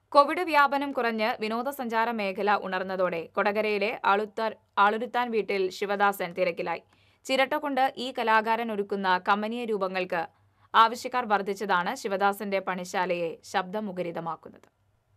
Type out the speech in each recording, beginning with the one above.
Covid വ്യാപനം കുറഞ്ഞ് വിനോദസഞ്ചാര മേഖല ഉണർന്നതോടെ കൊടകരയിലെ ആളുത്താൻ ആളുരുത്താൻ വീട്ടിൽ ശിവദാസൻ തിരക്കിലായി ചിരട്ട കൊണ്ട് ഈ കലാകാരൻ ഒരുക്കുന്ന കമനീയ രൂപങ്ങൾക്ക് ആവശ്യക്കാർ വർദ്ധിച്ചതാണ് ശിവദാസന്റെ പണിശാലയെ ശബ്ദമുഖരിതമാക്കുന്നത്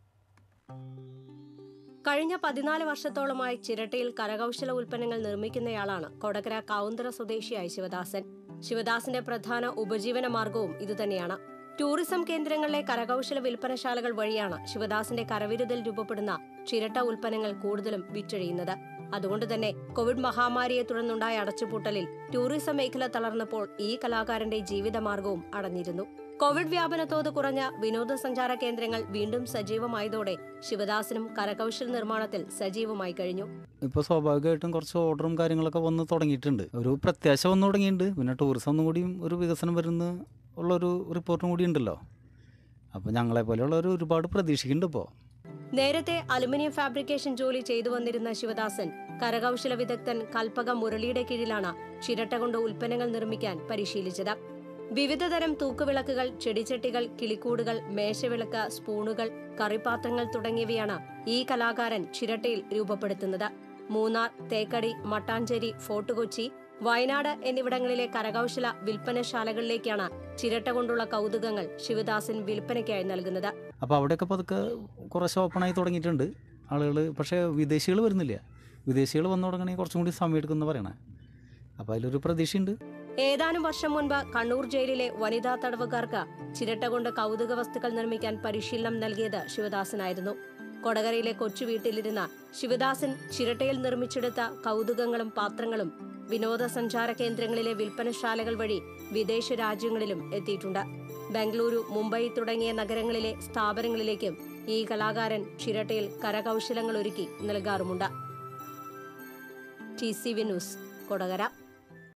കഴിഞ്ഞ പതിനാല് വർഷത്തോളമായി ചിരട്ടയിൽ കരകൗശല ഉൽപ്പന്നങ്ങൾ നിർമ്മിക്കുന്നയാളാണ് കൊടകര കാവുന്തറ സ്വദേശിയായ ശിവദാസൻ ശിവദാസിന്റെ പ്രധാന ഉപജീവന മാർഗവും ഇതുതന്നെയാണ് ടൂറിസം കേന്ദ്രങ്ങളിലെ കരകൗശല വിൽപ്പനശാലകൾ വഴിയാണ് ശിവദാസിന്റെ കരവിരുതിൽ രൂപപ്പെടുന്ന ചിരട്ട ഉൽപ്പന്നങ്ങൾ കൂടുതലും വിറ്റഴിയുന്നത് അതുകൊണ്ട് തന്നെ കോവിഡ് മഹാമാരിയെ തുടർന്നുണ്ടായ അടച്ചുപൂട്ടലിൽ ടൂറിസം മേഖല തളർന്നപ്പോൾ ഈ കലാകാരന്റെ ജീവിതമാർഗവും അടഞ്ഞിരുന്നു കോവിഡ് വ്യാപനത്തോത് കുറഞ്ഞ വിനോദസഞ്ചാര കേന്ദ്രങ്ങൾ വീണ്ടും സജീവമായതോടെ ശിവദാസനും കരകൗശല നിർമ്മാണത്തിൽ സജീവമായി കഴിഞ്ഞു ഇപ്പോൾ സ്വാഭാവികമായിട്ടും കുറച്ച് ഓർഡറും കാര്യങ്ങളൊക്കെ വന്ന് തുടങ്ങിയിട്ടുണ്ട് ഒരു പ്രത്യാശ വന്നു തുടങ്ങിയിട്ടുണ്ട് പിന്നെ ടൂറിസം ഒന്നും കൂടിയും ഒരു വികസനം വരുന്ന ഉള്ളൊരു റിപ്പോർട്ടും കൂടി ഉണ്ടല്ലോ അപ്പോൾ ഞങ്ങളെ പോലെയുള്ളവർ ഒരുപാട് പ്രതീക്ഷിക്കുന്നുണ്ട് ഇപ്പോൾ നേരത്തെ അലുമിനിയം ഫാബ്രിക്കേഷൻ ജോലി ചെയ്തു വന്നിരുന്ന ശിവദാസൻ കരകൗശല വിദഗ്ധൻ കൽപ്പക മുരളിയുടെ കീഴിലാണ് ചിരട്ട കൊണ്ട് ഉൽപ്പന്നങ്ങൾ നിർമ്മിക്കാൻ പരിശീലിച്ചത് വിവിധതരം തൂക്കുവിളക്കുകൾ ചെടിച്ചട്ടികൾ കിളിക്കൂടുകൾ മേശവിളക്ക് സ്പൂണുകൾ കറിപാത്രങ്ങൾ തുടങ്ങിയവയാണ് ഈ കലാകാരൻ ചിരട്ടയിൽ രൂപപ്പെടുത്തുന്നത് മൂന്നാർ തേക്കടി മട്ടാഞ്ചേരി ഫോർട്ട് കൊച്ചി വയനാട് എന്നിവിടങ്ങളിലെ കരകൗശല വിൽപ്പനശാലകളിലേക്കാണ് ചിരട്ട കൊണ്ടുള്ള കൗതുകങ്ങൾ ശിവദാസൻ വിൽപ്പനയ്ക്കായി നൽകുന്നത് അപ്പോൾ അവിടെയൊക്കെ പതുക്കെ കുറച്ച് ഓപ്പണായി തുടങ്ങിയിട്ടുണ്ട് ആളുകൾ പക്ഷേ വിദേശികൾ വരുന്നില്ല വിദേശികൾ വന്നു തുടങ്ങണമെങ്കിൽ കുറച്ചും കൂടി സമയം എടുക്കുമെന്ന് പറയണേ അപ്പോൾ അതിലൊരു പ്രതീക്ഷയുണ്ട് ഏതാനും വർഷം മുൻപ് കണ്ണൂർ ജയിലിലെ വനിതാ തടവുകാർക്ക് ചിരട്ട കൊണ്ട് കൗതുക വസ്തുക്കൾ നിർമ്മിക്കാൻ പരിശീലനം നൽകിയത് ശിവദാസനായിരുന്നു കൊടകരയിലെ കൊച്ചു വീട്ടിലിരുന്ന ശിവദാസൻ ചിരട്ടയിൽ നിർമ്മിച്ചെടുത്ത കൗതുകങ്ങളും പാത്രങ്ങളും വിനോദസഞ്ചാര കേന്ദ്രങ്ങളിലെ വിൽപ്പനശാലകൾ വഴി വിദേശ രാജ്യങ്ങളിലും എത്തിയിട്ടുണ്ട് ബംഗളൂരു മുംബൈ തുടങ്ങിയ നഗരങ്ങളിലെ സ്ഥാപനങ്ങളിലേക്കും ഈ കലാകാരൻ ചിരട്ടയിൽ കരകൗശലങ്ങൾ ഒരുക്കി നൽകാറുമുണ്ട് T C V news Kodakara